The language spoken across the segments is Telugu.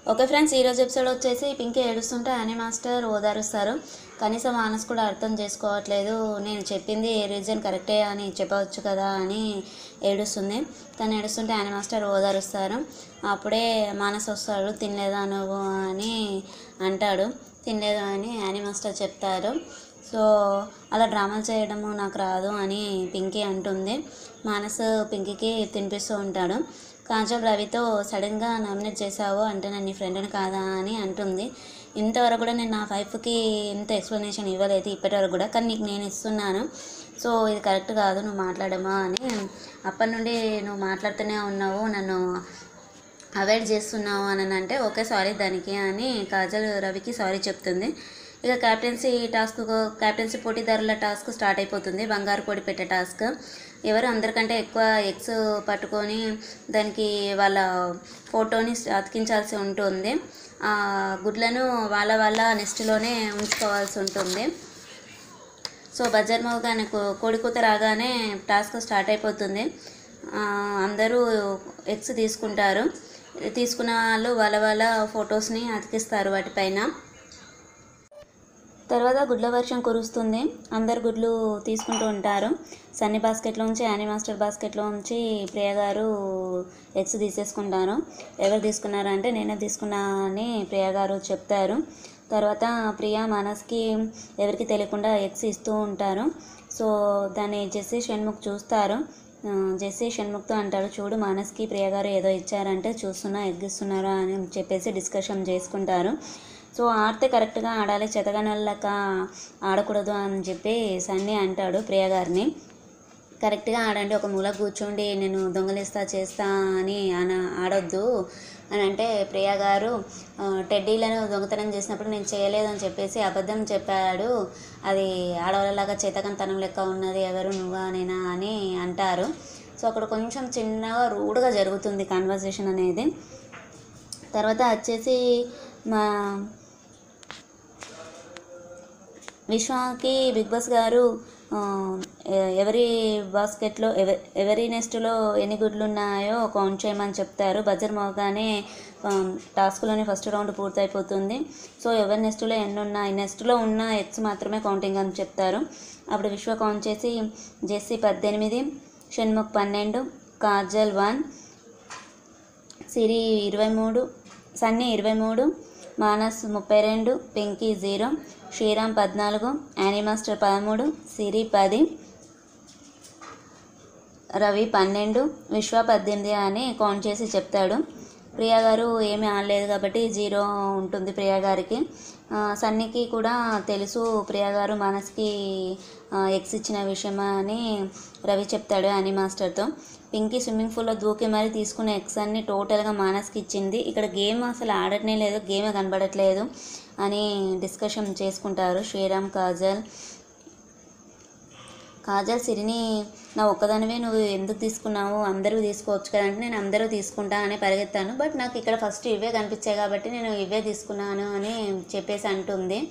ఓకే ఫ్రెండ్స్ ఈరోజు ఎపిసోడ్ వచ్చేసి పింకీ ఏడుస్తుంటే అని మాస్టర్ ఓదారుస్తారు కనీసం మానస్ కూడా అర్థం చేసుకోవట్లేదు నేను చెప్పింది ఏ రీజన్ కరెక్టే అని చెప్పవచ్చు కదా అని ఏడుస్తుంది తను ఏడుస్తుంటే అని మాస్టర్ ఓదారుస్తారు అప్పుడే మానస్ వస్తాడు తినలేదా నువ్వు అని అంటాడు తినలేదు అని యానీ మాస్టర్ చెప్తారు సో అలా డ్రామాలు చేయడము నాకు రాదు అని పింకీ అంటుంది మానస్ పింకీకి తినిపిస్తూ ఉంటాడు కాజల్ రవితో సడన్గా నామినేట్ చేశావు అంటే నేను నీ ఫ్రెండ్ని కాదా అని అంటుంది ఇంతవరకు కూడా నేను నా వైఫ్కి ఇంత ఎక్స్ప్లెనేషన్ ఇవ్వలేదు ఇప్పటివరకు కూడా కానీ నీకు నేను ఇస్తున్నాను సో ఇది కరెక్ట్ కాదు నువ్వు మాట్లాడమా అని అప్పటి నుండి నువ్వు మాట్లాడుతూనే ఉన్నావు నన్ను అవాయిడ్ చేస్తున్నావు అని అంటే ఓకే సారీ దానికి అని కాజల్ రవికి సారీ చెప్తుంది ఇక క్యాప్టెన్సీ టాస్క్ క్యాప్టెన్సీ పోటీదారుల టాస్క్ స్టార్ట్ అయిపోతుంది బంగారు కోడి పెట్టే టాస్క్ ఎవరు అందరికంటే ఎక్కువ ఎగ్స్ పట్టుకొని దానికి వాళ్ళ ఫోటోని అతికించాల్సి ఉంటుంది ఆ గుడ్లను వాళ్ళ వాళ్ళ నెస్ట్లోనే ఉంచుకోవాల్సి ఉంటుంది సో బజార్ మోగానే కోడి కూత రాగానే టాస్క్ స్టార్ట్ అయిపోతుంది ఆ, అందరూ ఎగ్స్ తీసుకుంటారు తీసుకున్న వాళ్ళు వాళ్ళ వాళ్ళ ఫొటోస్ని అతికిస్తారు వాటిపైన తర్వాత గుడ్ల వర్షం కురుస్తుంది అందరు గుడ్లు తీసుకుంటూ ఉంటారు సన్నీ బాస్కెట్లోంచి యానీ మాస్టర్ బాస్కెట్లోంచి ప్రియ గారు ఎగ్స్ తీసేసుకుంటారు ఎవరు తీసుకున్నారు అంటే నేనే తీసుకున్నా అని ప్రియ గారు చెప్తారు తర్వాత ప్రియ మనస్కి ఎవరికి తెలియకుండా ఎగ్స్ ఇస్తూ ఉంటారు సో దాన్ని జెస్సీ షణ్ముఖ్ చూస్తారు ఆ, జెస్సీ షణ్ముఖ్తో అంటాడు చూడు మానస్కి ప్రియ గారు ఏదో ఇచ్చారంటే చూస్తున్నా ఎగ్ ఇస్తున్నారా అని చెప్పేసి డిస్కషన్ చేసుకుంటారు సో ఆడితే కరెక్ట్గా ఆడాలి చెతగాని వాళ్ళక ఆడకూడదు అని చెప్పి సన్నీ అంటాడు ప్రియ గారిని కరెక్ట్గా ఆడండి ఒక మూల కూర్చోండి నేను దొంగలిస్తా చేస్తా అని అన ఆడొద్దు అని అంటే ప్రియ గారు ఆ, టెడ్డీలను దొంగతనం చేసినప్పుడు నేను చేయలేదని చెప్పేసి అబద్ధం చెప్పాడు అది ఆడవాళ్ళలాగా చేతకంతనం లెక్క ఉన్నది ఎవరు నువ్వా నేనా అని అంటారు సో అక్కడ కొంచెం చిన్నగా రూడ్గా జరుగుతుంది కాన్వర్జేషన్ అనేది తర్వాత వచ్చేసి మా విశ్వాకి బిగ్ బాస్ గారు ఆ, ఎ- ఎవరి బాస్కెట్లో ఎవ ఎవరి నెస్ట్లో ఎన్ని గుడ్లు ఉన్నాయో కౌంట్ చేయమని చెప్తారు బజర్ మోగానే ఆ, టాస్క్లోనే ఫస్ట్ రౌండ్ పూర్తయిపోతుంది సో ఎవరి నెస్ట్లో ఎన్ని ఉన్నాయి నెస్ట్లో ఉన్న ఎగ్స్ మాత్రమే కౌంటింగ్ అని చెప్తారు అప్పుడు విశ్వ కౌంట్ చేసి జెస్సీ పద్దెనిమిది షణ్ముఖ్ పన్నెండు కాజల్ వన్ సిరి ఇరవై మూడు సన్నీ ఇరవై మూడు మానస్ ముప్పై రెండు పింకీ జీరో శ్రీరామ్ పద్నాలుగు యానీ మాస్టర్ పదమూడు సిరి పది రవి పన్నెండు విశ్వ పద్దెనిమిది అని కౌంట్ చేసి చెప్తాడు ప్రియా గారు ఏమీ ఆడలేదు కాబట్టి జీరో ఉంటుంది ప్రియా గారికి ఆ, సన్నీకి కూడా తెలుసు ప్రియా గారు మనస్కి ఎక్స్ ఇచ్చిన విషయం అని రవి చెప్తాడు అని మాస్టర్తో పింకీ స్విమ్మింగ్ పూల్లో దూకి మరీ తీసుకున్న ఎక్స్ అన్ని టోటల్గా మానస్కి ఇచ్చింది ఇక్కడ గేమ్ అసలు ఆడటమే లేదు గేమే కనబడట్లేదు అని డిస్కషన్ చేసుకుంటారు శ్రీరామ్ కాజల్ కాజల్ సిరిని నా ఒక్కదానివే నువ్వు ఎందుకు తీసుకున్నావు అందరూ తీసుకోవచ్చు కదా అంటే నేను అందరూ తీసుకుంటా అని పరిగెత్తాను బట్ నాకు ఇక్కడ ఫస్ట్ ఇవే కనిపించాయి కాబట్టి నేను ఇవే తీసుకున్నాను అని చెప్పేసి అంటుంది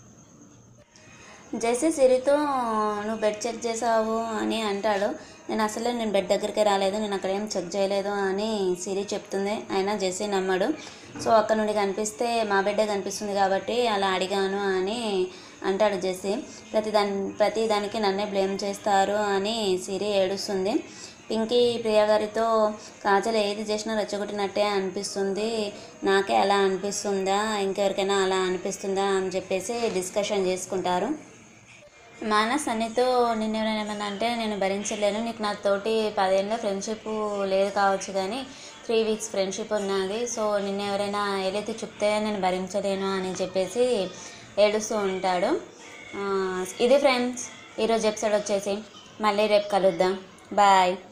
జైసీ సిరితో నువ్వు బెడ్ చెక్ చేసావు అని అంటాడు నేను అసలే నేను బెడ్ దగ్గరికి రాలేదు నేను అక్కడ ఏం చెక్ చేయలేదు అని సిరి చెప్తుంది అయినా జెస్సీ నమ్మడు సో అక్కడ నుండి కనిపిస్తే మా బిడ్డే కనిపిస్తుంది కాబట్టి అలా అడిగాను అని అంటాడు జెస్సీ ప్రతి దాని ప్రతి దానికి నన్నే బ్లేమ్ చేస్తారు అని సిరి ఏడుస్తుంది పింకీ ప్రియ గారితో కాజల్ ఏది చేసినా రెచ్చగొట్టినట్టే అనిపిస్తుంది నాకే అలా అనిపిస్తుందా ఇంకెవరికైనా అలా అనిపిస్తుందా అని చెప్పేసి డిస్కషన్ చేసుకుంటారు మానస్ అన్నితో నిన్న ఎవరైనా ఏమన్నా అంటే నేను భరించలేను నీకు నాతోటి పదేళ్ళ ఫ్రెండ్షిప్ లేదు కావచ్చు కానీ త్రీ వీక్స్ ఫ్రెండ్షిప్ ఉన్నది సో నిన్న ఎవరైనా ఏదైతే చెప్తే నేను భరించలేను అని చెప్పేసి ఏడుస్తూ ఉంటాడు ఆ, ఇది ఫ్రెండ్స్ ఈరోజు ఎపిసోడ్ వచ్చేసి మళ్ళీ రేపు కలుద్దాం బాయ్